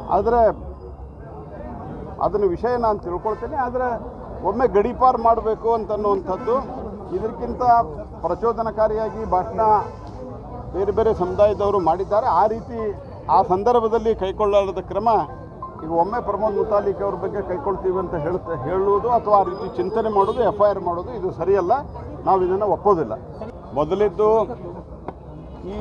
ಆದರೆ ಅದನ್ನು ವಿಷಯ ನಾನು ತಿಳ್ಕೊಳ್ತೇನೆ ಆದರೆ ಒಮ್ಮೆ ಗಡೀಪಾರು ಮಾಡಬೇಕು ಅಂತನ್ನುವಂಥದ್ದು ಇದಕ್ಕಿಂತ ಪ್ರಚೋದನಕಾರಿಯಾಗಿ ಭಾಷಣ ಬೇರೆ ಬೇರೆ ಸಮುದಾಯದವರು ಮಾಡಿದ್ದಾರೆ ಆ ರೀತಿ ಆ ಸಂದರ್ಭದಲ್ಲಿ ಕೈಗೊಳ್ಳಲಾದ ಕ್ರಮ ಈಗ ಒಮ್ಮೆ ಪ್ರಮೋದ್ ಮುತಾಲಿಕ್ ಅವ್ರ ಬಗ್ಗೆ ಕೈಗೊಳ್ತೀವಿ ಅಂತ ಹೇಳ್ತಾ ಹೇಳುವುದು ಅಥವಾ ಆ ರೀತಿ ಚಿಂತನೆ ಮಾಡೋದು ಎಫ್ ಐ ಆರ್ ಮಾಡೋದು ಇದು ಸರಿಯಲ್ಲ ನಾವು ಇದನ್ನು ಒಪ್ಪೋದಿಲ್ಲ ಮೊದಲಿದ್ದು ಈ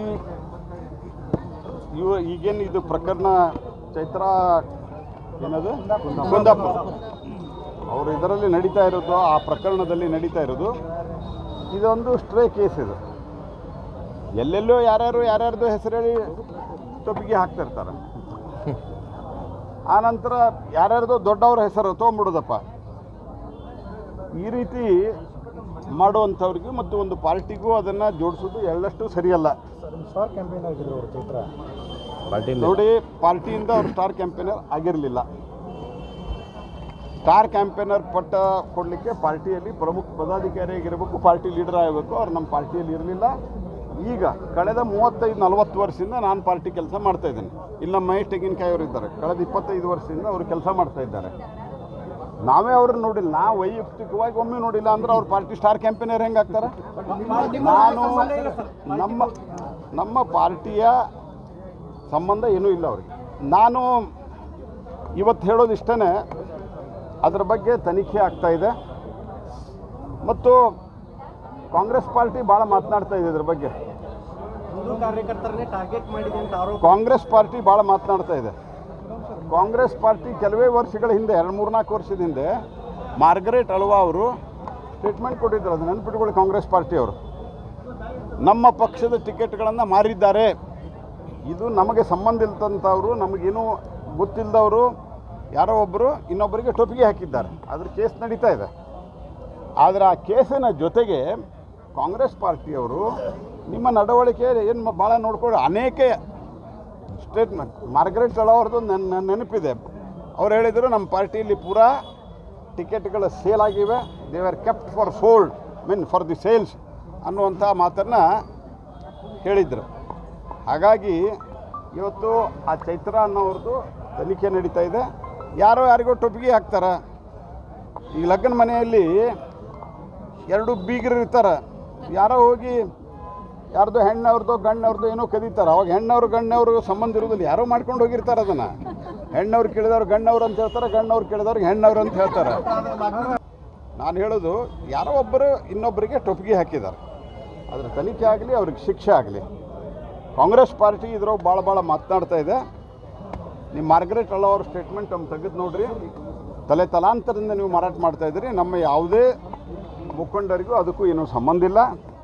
ಇವ ಈಗೇನು ಇದು ಪ್ರಕರಣ ಚೈತ್ರ ಏನದು ಕುಂದಾಪುರ ಅವರು ಇದರಲ್ಲಿ ನಡೀತಾ ಇರೋದು ಆ ಪ್ರಕರಣದಲ್ಲಿ ನಡೀತಾ ಇರೋದು ಇದೊಂದು ಸ್ಟ್ರೇ ಕೇಸ್ ಇದು ಎಲ್ಲೆಲ್ಲೋ ಯಾರ್ಯಾರು ಯಾರ್ಯಾರ್ದು ಹೆಸರು ಹೇಳಿ ಟೊಪ್ಪಿಗೆ ಹಾಕ್ತಿರ್ತಾರೆ ಆ ನಂತರ ಯಾರ್ಯಾರ್ದು ದೊಡ್ಡವ್ರ ಹೆಸರು ತೊಗೊಂಬಿಡೋದಪ್ಪ ಈ ರೀತಿ ಮಾಡುವಂಥವ್ರಿಗೆ ಮತ್ತು ಒಂದು ಪಾರ್ಟಿಗೂ ಅದನ್ನು ಜೋಡಿಸೋದು ಎಳ್ಳಷ್ಟು ಸರಿಯಲ್ಲ ಸ್ಟಾರ್ ಕ್ಯಾಂಪೇನ್ ಆಗಿದ್ರು ಅವರು ಚೈತ್ರ ನೋಡಿ ಪಾರ್ಟಿಯಿಂದ ಅವರು ಸ್ಟಾರ್ ಕ್ಯಾಂಪೇನರ್ ಆಗಿರಲಿಲ್ಲ ಸ್ಟಾರ್ ಕ್ಯಾಂಪೇನರ್ ಪಟ್ಟ ಕೊಡಲಿಕ್ಕೆ ಪಾರ್ಟಿಯಲ್ಲಿ ಪ್ರಮುಖ ಪದಾಧಿಕಾರಿಯಾಗಿರಬೇಕು ಪಾರ್ಟಿ ಲೀಡರ್ ಆಗಬೇಕು ಅವ್ರು ನಮ್ಮ ಪಾರ್ಟಿಯಲ್ಲಿ ಇರಲಿಲ್ಲ ಈಗ ಕಳೆದ ಮೂವತ್ತೈದು ನಲವತ್ತು ವರ್ಷದಿಂದ ನಾನು ಪಾರ್ಟಿ ಕೆಲಸ ಮಾಡ್ತಾ ಇದ್ದೇನೆ ಇಲ್ಲಿ ನಮ್ಮ ಮಹೇಶ್ ತೆಂಗಿನಕಾಯಿ ಅವರು ಇದ್ದಾರೆ ಕಳೆದ ಇಪ್ಪತ್ತೈದು ವರ್ಷದಿಂದ ಅವರು ಕೆಲಸ ಮಾಡ್ತಾ ಇದ್ದಾರೆ ನಾವೇ ಅವ್ರನ್ನ ನೋಡಿಲ್ಲ ನಾವು ವೈಯಕ್ತಿಕವಾಗಿ ಒಮ್ಮೆ ನೋಡಿಲ್ಲ ಅಂದ್ರೆ ಅವ್ರ ಪಾರ್ಟಿ ಸ್ಟಾರ್ ಕ್ಯಾಂಪೇನರ್ ಹೆಂಗೆ ಆಗ್ತಾರೆ ನಾನು ನಮ್ಮ ನಮ್ಮ ಪಾರ್ಟಿಯ ಸಂಬಂಧ ಏನೂ ಇಲ್ಲ ಅವ್ರಿಗೆ ನಾನು ಇವತ್ತು ಹೇಳೋದು ಇಷ್ಟೇ ಅದರ ಬಗ್ಗೆ ತನಿಖೆ ಆಗ್ತಾ ಇದೆ ಮತ್ತು ಕಾಂಗ್ರೆಸ್ ಪಾರ್ಟಿ ಭಾಳ ಮಾತನಾಡ್ತಾ ಇದೆ ಇದ್ರ ಬಗ್ಗೆ ಹಿಂದೂ ಕಾರ್ಯಕರ್ತರನ್ನೇ ಟಾರ್ಗೆಟ್ ಮಾಡಿದೆ ಅಂತ ಆರೋಪ ಕಾಂಗ್ರೆಸ್ ಪಾರ್ಟಿ ಭಾಳ ಮಾತನಾಡ್ತಾ ಇದೆ ಕಾಂಗ್ರೆಸ್ ಪಾರ್ಟಿ ಕೆಲವೇ ವರ್ಷಗಳ ಹಿಂದೆ ಎರಡು ಮೂರು ನಾಲ್ಕು ವರ್ಷದ ಹಿಂದೆ ಮಾರ್ಗರೇಟ್ ಅಳ್ವಾ ಅವರು ಸ್ಟೇಟ್ಮೆಂಟ್ ಕೊಟ್ಟಿದ್ರು ಅದು ನೆನ್ಪಿಟ್ಕೊಳ್ಳಿ ಕಾಂಗ್ರೆಸ್ ಪಾರ್ಟಿಯವರು ನಮ್ಮ ಪಕ್ಷದ ಟಿಕೆಟ್ಗಳನ್ನು ಮಾರಿದ್ದಾರೆ ಇದು ನಮಗೆ ಸಂಬಂಧ ಇಲ್ದಂಥವ್ರು ನಮಗೇನು ಗೊತ್ತಿಲ್ಲದವರು ಯಾರೋ ಒಬ್ಬರು ಇನ್ನೊಬ್ಬರಿಗೆ ಟೊಪಿಗೆ ಹಾಕಿದ್ದಾರೆ ಅದ್ರ ಕೇಸ್ ನಡೀತಾ ಇದೆ ಆದರೆ ಆ ಕೇಸಿನ ಜೊತೆಗೆ ಕಾಂಗ್ರೆಸ್ ಪಾರ್ಟಿಯವರು ನಿಮ್ಮ ನಡವಳಿಕೆ ಏನು ಭಾಳ ನೋಡ್ಕೊಂಡು ಅನೇಕ ಸ್ಟೇಟ್ಮೆಂಟ್ ಮಾರ್ಗರೆಟ್ ಅವ್ರದ್ದು ನನ್ನ ನೆನಪಿದೆ ಅವ್ರು ಹೇಳಿದರು ನಮ್ಮ ಪಾರ್ಟಿಯಲ್ಲಿ ಪೂರಾ ಟಿಕೆಟ್ಗಳು ಸೇಲ್ ಆಗಿವೆ they are kept for sold mean for the sales ಅನ್ನುವಂಥ ಮಾತನ್ನು ಹೇಳಿದರು ಹಾಗಾಗಿ ಇವತ್ತು ಆ ಚೈತ್ರ ಅನ್ನೋರ್ದು ತನಿಖೆ ನಡೀತಾ ಇದೆ ಯಾರೋ ಯಾರಿಗೋ ಟೊಪ್ಪಿಗೆ ಹಾಕ್ತಾರೆ ಈಗ ಲಗ್ನ ಮನೆಯಲ್ಲಿ ಎರಡು ಬೀಗರು ಇರ್ತಾರೆ ಯಾರೋ ಹೋಗಿ ಯಾರ್ದೋ ಹೆಣ್ಣವ್ರದ್ದು ಗಣ್ಣವ್ರದ್ದು ಏನೋ ಕದೀತಾರೆ ಅವಾಗ ಹೆಣ್ಣವ್ರು ಗಣ್ಣವ್ರು ಸಂಬಂಧ ಇರೋದಿಲ್ಲ ಯಾರೋ ಮಾಡ್ಕೊಂಡು ಹೋಗಿರ್ತಾರೆ ಅದನ್ನು ಹೆಣ್ಣವ್ರು ಕೇಳಿದವ್ರು ಗಣ್ಣವ್ರು ಅಂತ ಹೇಳ್ತಾರೆ ಗಣ್ಣವ್ರು ಕೇಳಿದವ್ರಿಗೆ ಹೆಣ್ಣವ್ರು ಅಂತ ಹೇಳ್ತಾರೆ ನಾನು ಹೇಳೋದು ಯಾರೋ ಒಬ್ಬರು ಇನ್ನೊಬ್ಬರಿಗೆ ಟೊಪ್ಪಿಗೆ ಹಾಕಿದ್ದಾರೆ ಅದರ ತನಿಖೆ ಆಗಲಿ ಅವ್ರಿಗೆ ಶಿಕ್ಷೆ ಆಗಲಿ ಕಾಂಗ್ರೆಸ್ ಪಾರ್ಟಿ ಇದ್ರೊಳಗೆ ಭಾಳ ಭಾಳ ಮಾತನಾಡ್ತಾ ಇದೆ ನಿಮ್ಮ ಮಾರ್ಗರೆಟ್ ಅಲ್ಲ ಅವ್ರ ಸ್ಟೇಟ್ಮೆಂಟ್ ನಮ್ಮ ತೆಗೆದು ನೋಡ್ರಿ ತಲೆ ತಲಾಂತರದಿಂದ ನೀವು ಮಾರಾಟ ಮಾಡ್ತಾ ಇದ್ದೀರಿ ನಮ್ಮ ಯಾವುದೇ ಮುಖಂಡರಿಗೂ ಅದಕ್ಕೂ ಏನೂ ಸಂಬಂಧ ಇಲ್ಲ